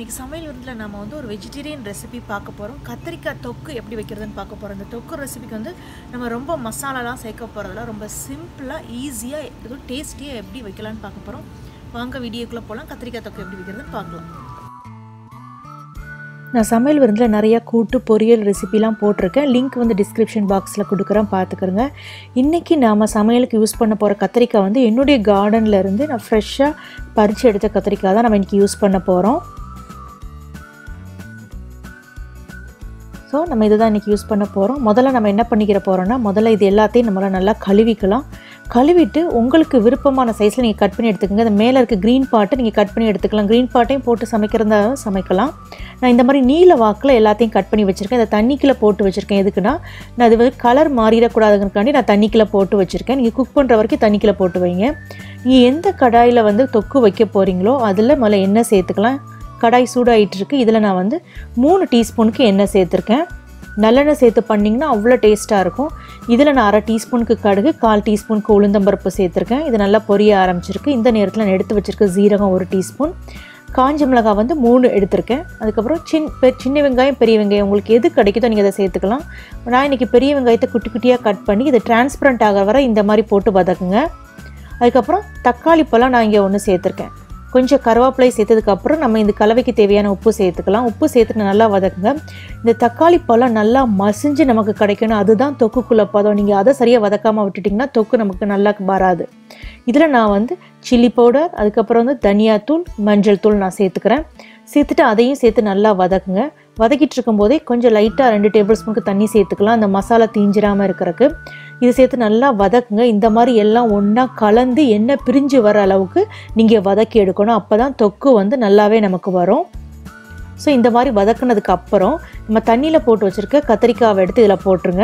இன்றைக்கி சமையல் விருந்தில் நம்ம வந்து ஒரு வெஜிடேரியன் ரெசிபி பார்க்க போகிறோம் கத்திரிக்காய் தொக்கு எப்படி வைக்கிறதுன்னு பார்க்க போகிறோம் இந்த தொக்கு ரெசிபிக்கு வந்து நம்ம ரொம்ப மசாலாலாம் சேர்க்க போகிறதில்ல ரொம்ப சிம்பிளாக ஈஸியாக எதுவும் டேஸ்டியாக எப்படி வைக்கலான்னு பார்க்க போகிறோம் வாங்க வீடியோக்குள்ளே போகலாம் கத்திரிக்காய் தொக்கு எப்படி வைக்கிறதுன்னு பார்க்கலாம் நான் சமையல் விருந்தில் நிறையா கூட்டு பொரியல் ரெசிபிலாம் போட்டிருக்கேன் லிங்க் வந்து டிஸ்கிரிப்ஷன் பாக்ஸில் கொடுக்குறேன் பார்த்துக்கிறேங்க இன்றைக்கி நாம் சமையலுக்கு யூஸ் பண்ண போகிற கத்திரிக்காய் வந்து என்னுடைய கார்டனில் இருந்து நான் ஃப்ரெஷ்ஷாக பறித்து எடுத்த கத்திரிக்காய் தான் நம்ம இன்றைக்கி யூஸ் பண்ண போகிறோம் ஸோ நம்ம இதை தான் இன்றைக்கி யூஸ் பண்ண போகிறோம் முதல்ல நம்ம என்ன பண்ணிக்கிற போகிறோம்னா முதல்ல இது எல்லாத்தையும் நம்மளால் நல்லா கழுவிக்கலாம் கழுவிட்டு உங்களுக்கு விருப்பமான சைஸில் நீங்கள் கட் பண்ணி எடுத்துக்கோங்க அந்த மேலே இருக்க க்ரீன் பாட்டை நீங்கள் கட் பண்ணி எடுத்துக்கலாம் க்ரீன் பாட்டையும் போட்டு சமைக்கிறதா சமைக்கலாம் நான் இந்த மாதிரி நீல வாக்கில் எல்லாத்தையும் கட் பண்ணி வச்சுருக்கேன் இதை தண்ணிக்குள்ளே போட்டு வச்சுருக்கேன் எதுக்குன்னா நான் அது வந்து கலர் மாறிடக்கூடாதுங்கிறக்காண்டி நான் தண்ணிக்குள்ளே போட்டு வச்சுருக்கேன் நீங்கள் குக் பண்ணுற வரைக்கும் தண்ணிக்குள்ளே போட்டு வைங்க நீங்கள் எந்த கடாயில் வந்து தொக்கு வைக்க போகிறீங்களோ அதில் முதல்ல எண்ணெய் சேர்த்துக்கலாம் கடாய் சூடாகிட்டு இருக்கு இதில் நான் வந்து மூணு டீஸ்பூனுக்கு எண்ணெய் சேர்த்துருக்கேன் நல்லெண்ணெய் சேர்த்து பண்ணிங்கன்னா அவ்வளோ டேஸ்ட்டாக இருக்கும் இதில் நான் அரை டீஸ்பூனுக்கு கடுகு கால் டீஸ்பூனுக்கு உளுந்தம்பருப்பு சேர்த்துருக்கேன் இது நல்லா பொரிய ஆரம்பிச்சிருக்கு இந்த நேரத்தில் நான் எடுத்து வச்சுருக்க ஜீரகம் ஒரு டீஸ்பூன் காஞ்ச மிளகாய் வந்து மூணு எடுத்திருக்கேன் அதுக்கப்புறம் சின் பெ சின்ன வெங்காயம் பெரிய வெங்காயம் உங்களுக்கு எது கிடைக்குதோ நீங்கள் அதை சேர்த்துக்கலாம் நான் இன்றைக்கி பெரிய வெங்காயத்தை குட்டி குட்டியாக கட் பண்ணி இது டிரான்ஸ்பரண்ட் ஆகிற வரை இந்த மாதிரி போட்டு வதக்குங்க அதுக்கப்புறம் தக்காளி பழம் நான் இங்கே ஒன்று சேர்த்துருக்கேன் கொஞ்சம் கருவேப்பிலை சேர்த்ததுக்கப்புறம் நம்ம இந்த கலவைக்கு தேவையான உப்பு சேர்த்துக்கலாம் உப்பு சேர்த்துட்டு நல்லா வதக்குங்க இந்த தக்காளி பழம் நல்லா மசிஞ்சு நமக்கு கிடைக்கணும் அதுதான் தொக்குக்குள்ளே பதம் நீங்கள் அதை சரியாக வதக்காமல் விட்டுட்டிங்கன்னா தொக்கு நமக்கு நல்லா வராது இதில் நான் வந்து சில்லி பவுடர் அதுக்கப்புறம் வந்து தனியாத்தூள் மஞ்சள் தூள் நான் சேர்த்துக்கிறேன் சேர்த்துட்டு அதையும் சேர்த்து நல்லா வதக்குங்க வதக்கிட்டு இருக்கும்போதே கொஞ்சம் லைட்டாக ரெண்டு டேபிள் ஸ்பூனுக்கு தண்ணி சேர்த்துக்கலாம் அந்த மசாலா தீஞ்சிராமல் இருக்கிறதுக்கு இது சேர்த்து நல்லா வதக்குங்க இந்த மாதிரி எல்லாம் ஒன்றா கலந்து எண்ணெய் பிரிஞ்சு வர அளவுக்கு நீங்கள் வதக்கி எடுக்கணும் அப்போ தான் தொக்கு வந்து நல்லாவே நமக்கு வரும் ஸோ இந்த மாதிரி வதக்குனதுக்கு அப்புறம் நம்ம தண்ணியில் போட்டு வச்சுருக்க கத்திரிக்காவை எடுத்து இதில் போட்டுருங்க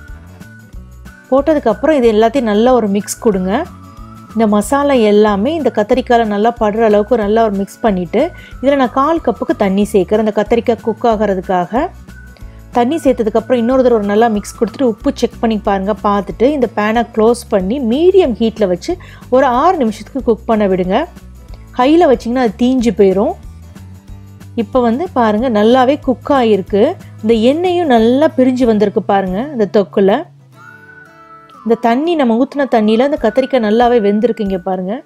போட்டதுக்கப்புறம் இது எல்லாத்தையும் நல்லா ஒரு மிக்ஸ் கொடுங்க இந்த மசாலா எல்லாமே இந்த கத்திரிக்காயில் நல்லா படுற அளவுக்கு நல்லா ஒரு மிக்ஸ் பண்ணிவிட்டு இதில் நான் கால் கப்புக்கு தண்ணி சேர்க்குறேன் இந்த கத்திரிக்காய் குக் ஆகிறதுக்காக தண்ணி சேர்த்ததுக்கப்புறம் இன்னொரு தடவை ஒரு நல்லா மிக்ஸ் கொடுத்துட்டு உப்பு செக் பண்ணி பாருங்கள் பார்த்துட்டு இந்த பேனை க்ளோஸ் பண்ணி மீடியம் ஹீட்டில் வச்சு ஒரு ஆறு நிமிஷத்துக்கு குக் பண்ண விடுங்க ஹையில் வச்சிங்கன்னா அது தீஞ்சு போயிடும் இப்போ வந்து பாருங்கள் நல்லாவே குக் ஆகிருக்கு இந்த எண்ணெயும் நல்லா பிரிஞ்சு வந்திருக்கு பாருங்கள் இந்த தொக்கில் இந்த தண்ணி நம்ம ஊற்றின தண்ணியில் இந்த கத்திரிக்காய் நல்லாவே வெந்திருக்குங்க பாருங்கள்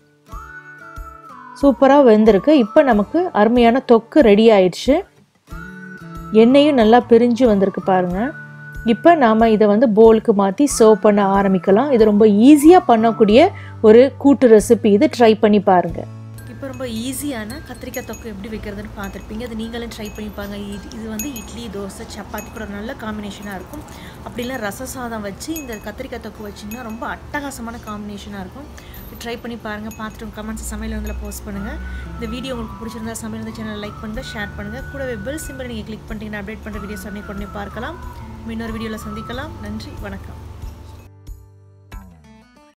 சூப்பராக வெந்திருக்கு இப்போ நமக்கு அருமையான தொக்கு ரெடி ஆயிடுச்சு எண்ணெயும் நல்லா பிரிஞ்சு வந்திருக்கு பாருங்க இப்போ நாம் இதை வந்து போலுக்கு மாற்றி சர்வ் பண்ண ஆரம்பிக்கலாம் இது ரொம்ப ஈஸியாக பண்ணக்கூடிய ஒரு கூட்டு ரெசிபி இது ட்ரை பண்ணி பாருங்கள் இப்போ ரொம்ப ஈஸியான கத்திரிக்காய் தொக்கு எப்படி வைக்கிறதுன்னு பார்த்துருப்பீங்க அது நீங்களும் ட்ரை பண்ணி பாருங்க இது இது வந்து இட்லி தோசை சப்பாத்தி கூட நல்ல காம்பினேஷனாக இருக்கும் அப்படிலாம் ரச சாதம் வச்சு இந்த கத்திரிக்காய் தொக்கு வச்சிங்கன்னா ரொம்ப அட்டகாசமான காம்பினேஷனாக இருக்கும் ட்ரை பண்ணி பாருங்கள் பார்த்துட்டு கமெண்ட்ஸ் சமையல் வந்து போஸ்ட் பண்ணுங்கள் இந்த வீடியோ உங்களுக்கு பிடிச்சிருந்தா சமையல் வந்து சேனல் லைக் பண்ணுங்கள் ஷேர் பண்ணுங்கள் கூடவே பெல் சிம்பிள் நீங்கள் கிளிக் பண்ணிட்டீங்கன்னா அப்டேட் பண்ணுற வீடியோஸ் உடனே உடனே பார்க்கலாம் இன்னொரு வீடியோவில் சந்திக்கலாம் நன்றி வணக்கம்